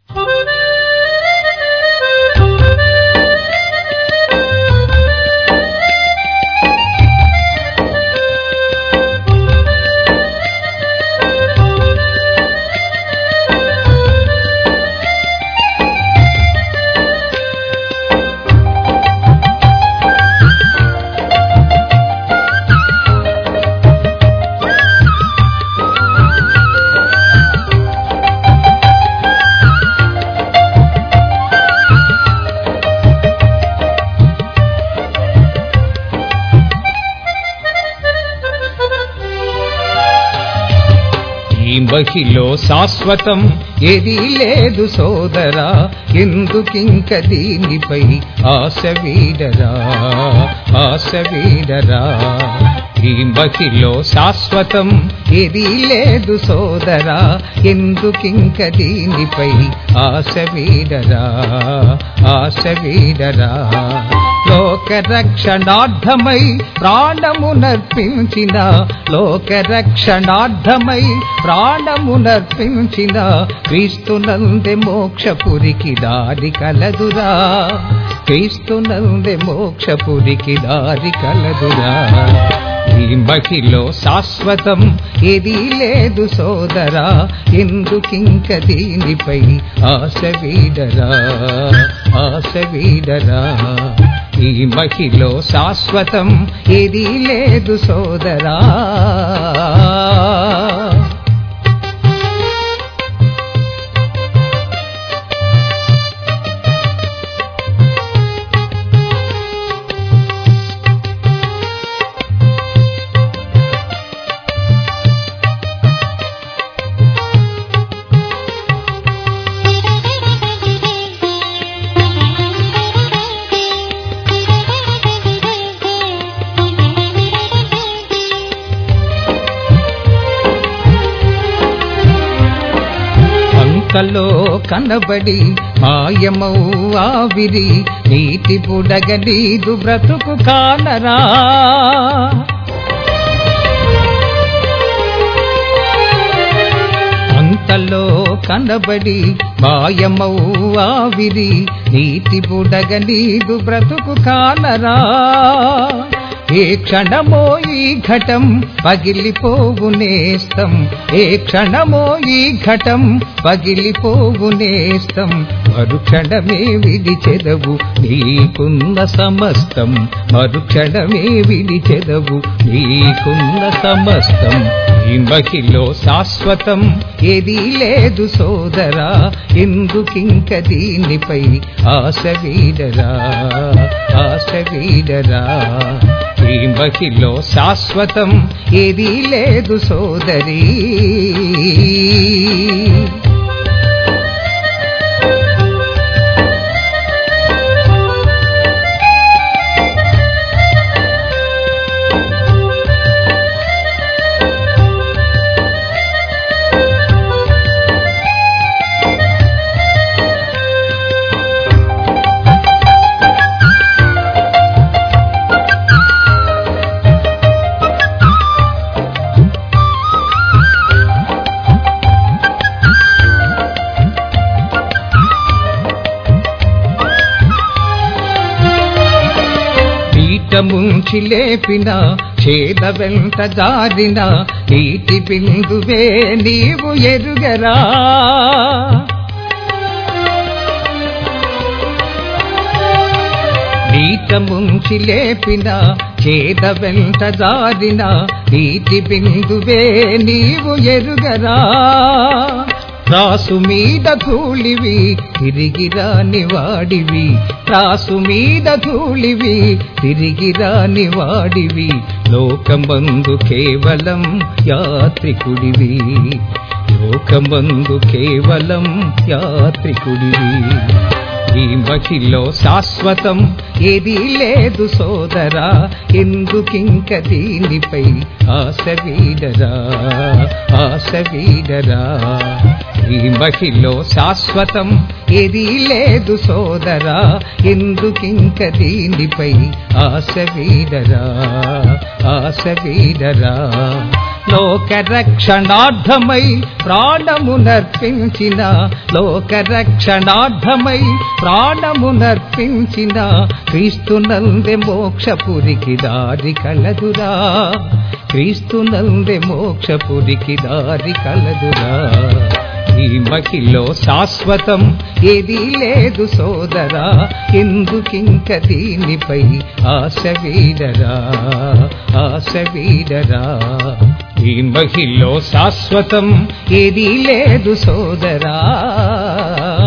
ఈ మహిలో శాశ్వతం ఏదీ లేదు సోదరా ఎందుకింక దీనిపై ఆశ వీడరా ఆశ వీడరా ఈ మహిలో శాశ్వతం ఏదీ లేదు సోదరా ఎందుకింక దీనిపై ఆశ వీడరా ఆశ వీడరా లోక రక్షణార్థమై ప్రాణమునర్పించిన లోక రక్షణార్థమై ప్రాణమునర్పించిన క్రీస్తునందె మోక్షపురికి దారి కలదురా క్రీస్తునందె మోక్షపురికి దారి కలదురా ఈ మహిలో శాశ్వతం ఏదీ లేదు సోదరా ఎందుకింక దీనిపై ఆశ వీడరా ఆశ వీడరా ఈ మహిలో శాశ్వతం ఏదీ లేదు సోదరా అంతలో కనబడి మాయమౌ ఆవిరి నీటి బుడగ నీదు బ్రతుకు కానరా అంతలో కనబడి మాయమౌ ఆవిరి నీటి బుడగ నీదు బ్రతుకు కానరా ఏ క్షణమో ఈ ఘటం పగిలిపోవు నేస్తం ఏ క్షణమో ఈ ఘటం పగిలిపోవు నేస్తం మరుక్షణమే విడిచెదవు నీకున్న సమస్తం మరుక్షణమే విడిచెదవు నీకున్న సమస్తం ఈ మహిలో శాశ్వతం ఏదీ లేదు సోదరా ఎందుకింక దీనిపై ఆశ వీడరా ఆశ వీడరా ఈ మహిలో శాశ్వతం ఏదీ లేదు సోదరీ పీట ముంచి లేపిన చేద వెంట జారిన నీటి బిందువే నీవు ఎరుగరా పీట ముంచి లేపిన చేద వెంట జారిన నీటి బిందువే నీవు ఎరుగరా రాసు మీద ధూళివి తిరిగి రాని వాడివి రాసు మీద ధూళివి తిరిగి రాని వాడివి లోకమందు కేవలం యాత్రికుడివి లోకమందు కేవలం యాత్రికుడివి ఈ మహిలో శాశ్వతం ఏదీ లేదు సోదరా ఎందుకింక దీనిపై ఆశ వీడరా ఆశ వీడరా ఈ మహిలో శాశ్వతం ఏదీ లేదు సోదరా ఎందుకింక దీనిపై ఆశ వీడరా ఆశ వీడరా లోక రక్షణార్థమై ప్రాణమునర్పించిన లోక రక్షణార్థమై ప్రాణమునర్పించిన క్రీస్తునందె మోక్షపురికి దారి కలదురా క్రీస్తునందె మోక్షపురికి దారి కలదురా ఈ మహిలో శాశ్వతం ఏదీ లేదు సోదరా ఎందుకింక దీనిపై ఆశ వీడరా ఆశ వీడరా ఈ మహిలో శాశ్వతం ఏదీ లేదు సోదరా